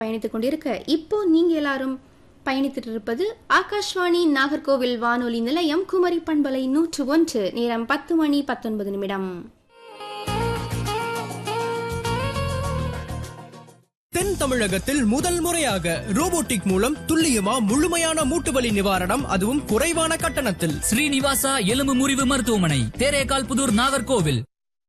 பயணித்துக் கொண்டிருக்க இப்போ நீங்க எல்லாரும் பயணித்துட்டு இருப்பது ஆகாஷ்வாணி நாகர்கோவில் வானொலி நிலையம் குமரி பண்பலை நூற்று ஒன்று நேரம் பத்து மணி பத்தொன்பது நிமிடம் தென் தமிழகத்தில் முதல் முறையாக ரோபோட்டிக் மூலம் துல்லியமா முழுமையான மூட்டு வலி நிவாரணம் அதுவும் குறைவான கட்டணத்தில் ஸ்ரீனிவாசா எலும்பு முறிவு மருத்துவமனை தேரேகால் புதூர் நாகர்கோவில்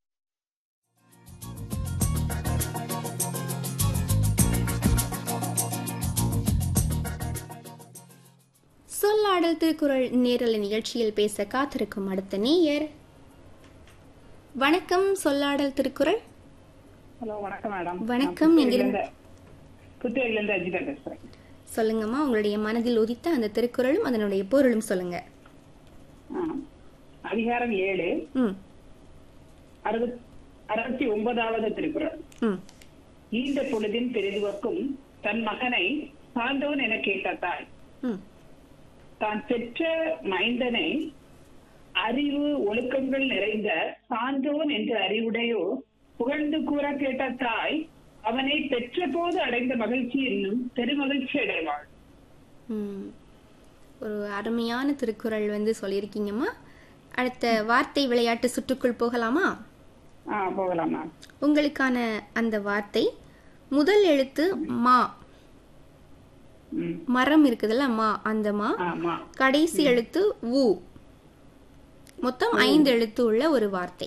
சொல்லாடல் திருக்குறள் நேரலை நிகழ்ச்சியில் பேச காத்திருக்கும் அடுத்த நேயர் வணக்கம் சொல்லாடல் திருக்குறள் ஹலோ வணக்கம் மேடம் வணக்கம், எங்கிருந்து? புத்தூர்ல இருந்து அஜிதா பேசுறேன் சொல்லுங்கம்மா உங்களுடைய மனதில் உதித்த அந்த திருக்குறளும் அதனுடைய பொருளும் சொல்லுங்க ஆ. அதிகாரம் ஏழு ம் அறுபத் அறுபத்தி ஒன்பதாவது திருக்குறள் ம் ஈண்ட பொழுதின் பெரிதுவர்க்கும் தன் மகனை சார்ந்தவன் என கேட்ட தாய் ம் தான் பெற்ற மைந்தனை அறிவு ஒழுக்கங்கள் நிறைந்த சான்றோன் என்ற அறிவுடையோ புகழ்ந்து கூற கேட்ட தாய் அவனை பெற்ற போது அடைந்த மகிழ்ச்சி என்னும் பெருமகிழ்ச்சி அடைவாள் ம். ஒரு அருமையான திருக்குறள் வந்து சொல்லியிருக்கீங்கம்மா அடுத்த வார்த்தை விளையாட்டு சுற்றுக்குள் போகலாமா ஆ போகலாம் மேம் உங்களுக்கான அந்த வார்த்தை முதல் எழுத்து மா ம் மரம் இருக்குதுல்ல மா அந்த மா ஆமா கடைசி எழுத்து ஊ மொத்தம் ஐந்து எழுத்து உள்ள ஒரு வார்த்தை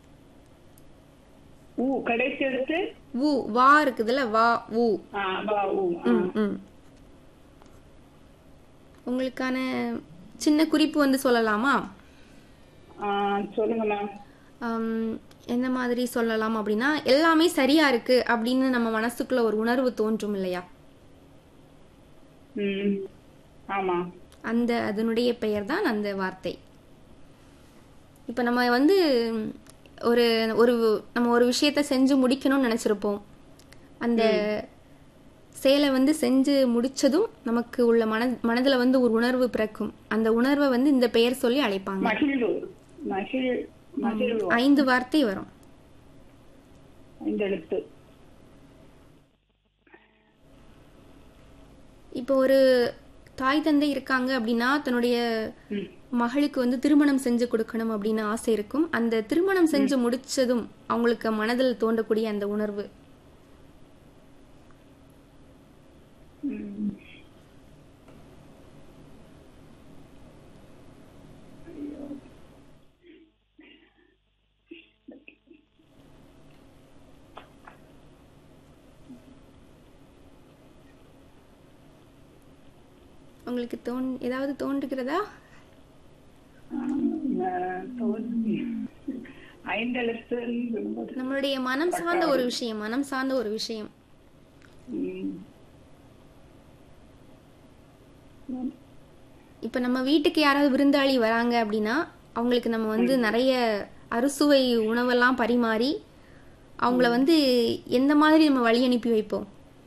ஊ கடைசி எடுத்து ஊ வா இருக்குதுல்ல வா ஊ ஆ, வா, ஊ, ஆ. ம், ம். உங்களுக்கான சின்ன குறிப்பு வந்து சொல்லலாமா ஆ, சொல்லுங்க மேம் ஆம், என்ன மாதிரி சொல்லலாம் அப்படின்னா எல்லாமே சரியா இருக்கு அப்படின்னு நம்ம மனசுக்குள்ள ஒரு உணர்வு தோன்றும் இல்லையா ம் ஆமா அந்த அதனுடைய பெயர் தான் அந்த வார்த்தை இப்போ நம்ம வந்து ஒரு ஒரு நம்ம ஒரு விஷயத்த செஞ்சு முடிக்கணும்னு நினச்சிருப்போம் அந்த செயலை வந்து செஞ்சு முடிச்சதும் நமக்கு உள்ள மன மனதில் வந்து ஒரு உணர்வு பிறக்கும் அந்த உணர்வை வந்து இந்த பெயர் சொல்லி அழைப்பாங்க மகிழ்வு மகிழ் மகிழ்வு ஐந்து வார்த்தை வரும் இந்த எழுத்து இப்போ ஒரு தாய் தந்தை இருக்காங்க அப்படின்னா தன்னுடைய ம். மகளுக்கு வந்து திருமணம் செஞ்சு கொடுக்கணும் அப்படின்னு ஆசை இருக்கும் அந்த திருமணம் செஞ்சு முடிச்சதும் அவங்களுக்கு மனதில் தோன்றக்கூடிய அந்த உணர்வு ம். உங்களுக்கு தோன் ஏதாவது தோன்றுகிறதா ஆ, தோல்வி. ஐந்து எழுத்து சொல்லும்போது, நம்மளுடைய மனம் சார்ந்த ஒரு விஷயம் மனம் சார்ந்த ஒரு விஷயம் ம். இப்போ நம்ம வீட்டுக்கு யாராவது விருந்தாளி வராங்க அப்படின்னா அவங்களுக்கு நம்ம வந்து நிறைய அறுசுவை உணவெல்லாம் பரிமாறி அவங்கள வந்து எந்த மாதிரி நம்ம வழி அனுப்பி வைப்போம்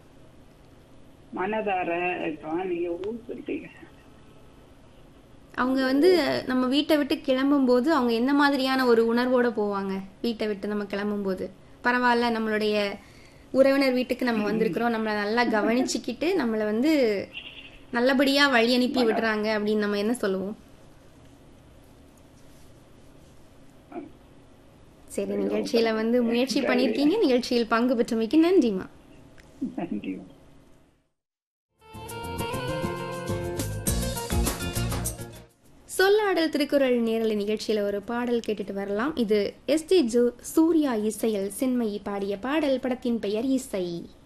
மனதார இப்போ நீங்க ஊ சொல்லிட்டீங்க அவங்க வந்து நம்ம வீட்டை விட்டு கிளம்பும்போது அவங்க எந்த மாதிரியான ஒரு உணர்வோட போவாங்க வீட்டை விட்டு நம்ம கிளம்பும்போது பரவாயில்ல நம்மளுடைய உறவினர் வீட்டுக்கு நம்ம வந்திருக்கிறோம் நம்மளை நல்லா கவனிச்சுக்கிட்டு நம்மளை வந்து நல்லபடியா வழி அனுப்பி விடுறாங்க அப்படின்னு நம்ம என்ன சொல்லுவோம் சரி நிகழ்ச்சியில வந்து முயற்சி பண்ணியிருக்கீங்க நிகழ்ச்சியில் பங்கு பெற்றமைக்கு நன்றிமா நன்றி சொல்லாடல் திருக்குறள் நேரலை நிகழ்ச்சியில ஒரு பாடல் கேட்டுட்டு வரலாம் இது எஸ் டி சூர்யா இசையில் சின்மயி பாடிய பாடல் படத்தின் பெயர் இசை